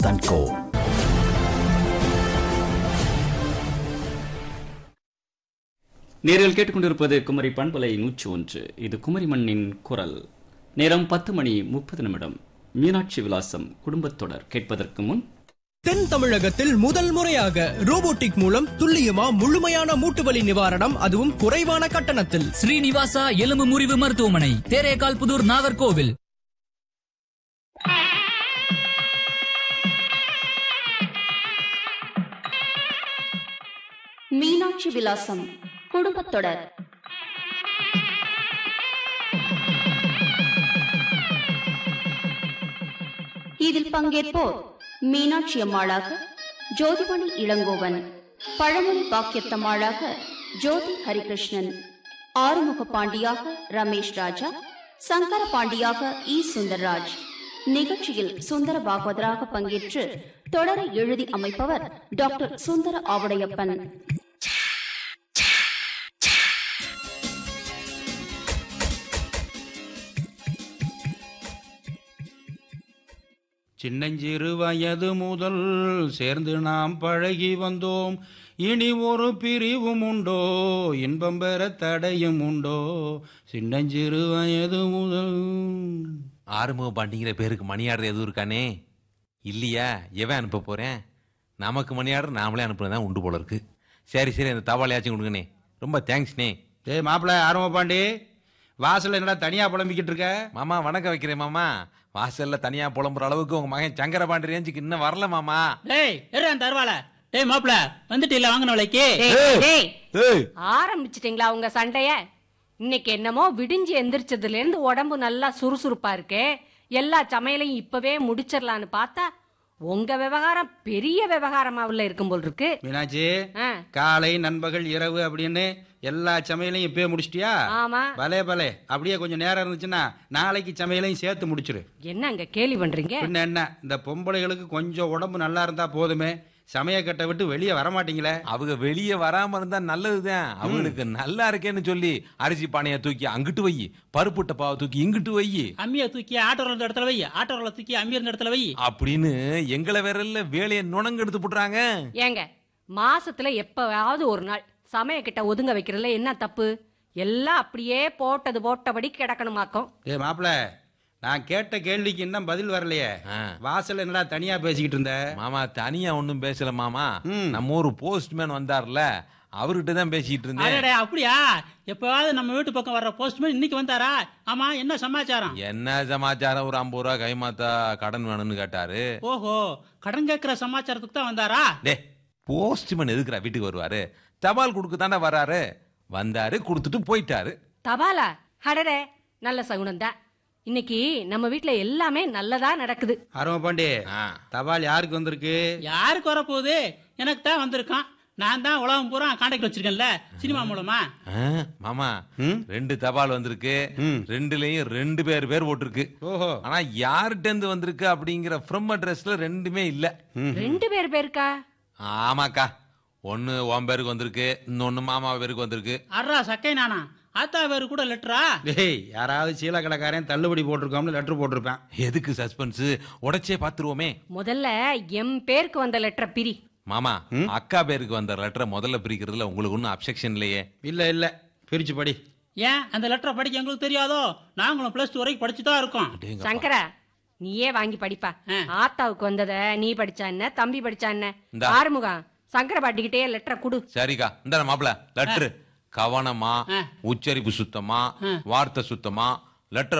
And கோ நேரில் கேட்டுக்கொண்டிருப்பது குமரி பண்பலை நூற்றி ஒன்று இது குமரி மண்ணின் குரல் நேரம் பத்து மணி முப்பது நிமிடம் மீனாட்சி விலாசம் குடும்பத்தொடர் கேட்பதற்கு முன் தென் தமிழகத்தில் முதல் முறையாக ரோபோட்டிக் மூலம் துல்லியமா முழுமையான மூட்டு வலி நிவாரணம் அதுவும் குறைவான கட்டணத்தில் ஸ்ரீனிவாசா எலும்பு முறிவு மருத்துவமனை தேரேகால் புதூர் நாகர்கோவில் மீனாட்சி விலாசம் குடும்பத்தொடர் இதில் பங்கேற்போர் மீனாட்சி அம்மாளாக ஜோதிமணி இளங்கோவன் பழமொழி பாக்கியத்தம்மாளாக ஜோதி ஹரிகிருஷ்ணன் ஆறுமுக பாண்டியாக ரமேஷ் ராஜா சங்கர பாண்டியாக இ சுந்தர்ராஜ் நிகழ்ச்சியில் சுந்தர பாகவதராக பங்கேற்று தொடரை எழுதி அமைப்பவர் டாக்டர் சுந்தர ஆவுடையப்பன் சின்னஞ்சிறு வயது முதல் சேர்ந்து நாம் பழகி வந்தோம் இனி ஒரு பிரிவும் உண்டோ இன்பம் பெற தடையும் உண்டோ சின்னஞ்சிறு வயது முதல் ஆறுமுக பாண்டிங்கிற பேருக்கு மணி ஆர்டர் எதுவும் இருக்கானே இல்லையா எவன் அனுப்ப போறேன் நமக்கு மணி ஆர்டர் நாமளே அனுப்புனதான் உண்டு போல இருக்கு சரி சரி அந்த தபாலையாச்சும் கொடுங்கண்ணே ரொம்ப தேங்க்ஸ்ண்ணே டேய் மாப்பிள்ள ஆரம்ப பாண்டி வாசல்ல என்னடா தனியா புலம்பிக்கிட்டு இருக்க மாமா வணக்கம் வைக்கிறேன் மாமா வாசல்ல தனியா புலம்புற அளவுக்கு உங்க மகன் சங்கர பாண்டி ரேஞ்சுக்கு இன்னும் வரல மாமா டேய் எறான் தருவாள டேய் மாப்பிள வந்துட்டு இல்ல வாங்கின விலைக்கு டேய் ஏய் ஆரம்பிச்சிட்டீங்களா உங்க சண்டைய இன்னைக்கு என்னமோ விடிஞ்சு எந்திரிச்சதுல இருந்து உடம்பு நல்லா சுறுசுறுப்பா இருக்கே எல்லா சமையலையும் இப்பவே முடிச்சிடலான்னு பார்த்தா உங்க விவகாரம் பெரிய விவகாரமாவுல இருக்கும் போல் இருக்கு மீனாட்சி ஆ, காலை நண்பகல் இரவு அப்படின்னு எல்லா சமையலையும் இப்பயே முடிச்சிட்டியா ஆமா பலே பலே அப்படியே கொஞ்சம் நேரம் இருந்துச்சுன்னா நாளைக்கு சமையலையும் சேர்த்து முடிச்சிரு என்ன அங்க கேலி பண்றீங்க பின்ன என்ன இந்த பொம்பளைகளுக்கு கொஞ்சம் உடம்பு நல்லா இருந்தா போதுமே சமயக்கட்டை விட்டு வெளியே வரமாட்டீங்களே அவங்க வெளியே வராம இருந்தா நல்லதுதான் அவங்களுக்கு நல்லா இருக்கேன்னு சொல்லி அரிசி பானைய தூக்கி அங்கிட்டு வை பருப்பு டப்பாவை தூக்கி இங்கிட்டு வை அம்மியை தூக்கி ஆட்டோ இருந்த இடத்துல வை ஆட்டோ தூக்கி அம்மி இருந்த இடத்துல வை அப்படின்னு எங்களை விரல்ல வேலையை நுணங்க எடுத்து போட்டுறாங்க ஏங்க மாசத்துல எப்பவாவது ஒரு நாள் சமயக்கிட்ட ஒதுங்க வைக்கிறதுல என்ன தப்பு எல்லாம் அப்படியே போட்டது போட்டபடி கிடக்கணுமாக்கும் ஏ மாப்பிள நான் கேட்ட கேள்விக்கு இன்னும் பதில் வரலையே ஆ. வாசல்ல என்னடா தனியா பேசிக்கிட்டு இருந்த மாமா தனியா ஒண்ணும் பேசல மாமா ம். நம்ம ஒரு போஸ்ட்மேன் வந்தார்ல அவர்கிட்ட தான் பேசிட்டு இருந்தேன் அடடே அப்படியா எப்பவாவது நம்ம வீட்டு பக்கம் வர்ற போஸ்ட்மேன் இன்னைக்கு வந்தாரா ஆமா என்ன சமாச்சாரம் என்ன சமாச்சாரம் ஒரு ஐம்பது ரூபா கைமாத்தா கடன் வேணும்னு கேட்டாரு ஓஹோ கடன் கேட்கிற சமாச்சாரத்துக்கு தான் வந்தாரா டே போஸ்ட்மேன் எதுக்குடா வீட்டுக்கு வருவாரு தபால் கொடுக்க தானே வராரு வந்தாரு கொடுத்துட்டு போயிட்டாரு தபாலா அடடே நல்ல சகுனம் தான் இன்னைக்கு நம்ம வீட்ல எல்லாமே நல்லதா நடக்குது அரவ பாண்டி ஆ. தபால் யாருக்கு வந்திருக்கு யாருக்கு வரப்போகுது எனக்கு தான் வந்திருக்கான் நான் தான் உலகம் பூரா கான்டாக்ட் வச்சிருக்கேன்ல சினிமா மூலமா ஆ, மாமா ம்? ரெண்டு தபால் வந்திருக்கு ம். ரெண்டுலயும் ரெண்டு பேர் பேர் போட்டிருக்கு ஓஹோ ஆனா யார்கிட்ட இருந்து வந்திருக்கு அப்படிங்கிற ஃப்ரம் அட்ரஸ்ல ரெண்டுமே இல்ல ரெண்டு பேர் பேருக்கா ஆமாக்கா ஒன்னு உன் பேருக்கு வந்திருக்கு இன்னொன்னு மாமா பேருக்கு வந்திருக்கு அட்ரா சக்கை நானா ஆத்தா பேரு கூட லெட்டரா டேய் யாராவது சீல கடைக்காரன் தள்ளுபடி போட்டிருக்கோம்னு லெட்டர் போட்டிருப்பேன் எதுக்கு சஸ்பென்ஸ் உடைச்சே பாத்துருவோமே முதல்ல எம் பேருக்கு வந்த லெட்டர் பிரி மாமா அக்கா பேருக்கு வந்த லெட்டரை முதல்ல பிரிக்கிறதுல உங்களுக்கு ஒன்றும் அப்செக்ஷன் இல்லையே இல்ல இல்ல பிரிச்சு படி ஏன் அந்த லெட்டரை படிக்க எங்களுக்கு தெரியாதோ நாங்களும் பிளஸ் டூ வரைக்கும் படிச்சு தான் இருக்கோம் சங்கரா நீயே வாங்கி படிப்பா ஆ. ஆத்தாவுக்கு வந்தத நீ படிச்சா என்ன தம்பி படிச்சா என்ன இந்தா. ஆறுமுகம் சங்கர பாட்டிக்கிட்டே லெட்டரை குடு சரிக்கா இந்த மாப்பிள லெட்டர் கவனமா ஆ. உச்சரிப்பு சுத்தமா வார்த்தை சுத்தமா லெட்டர்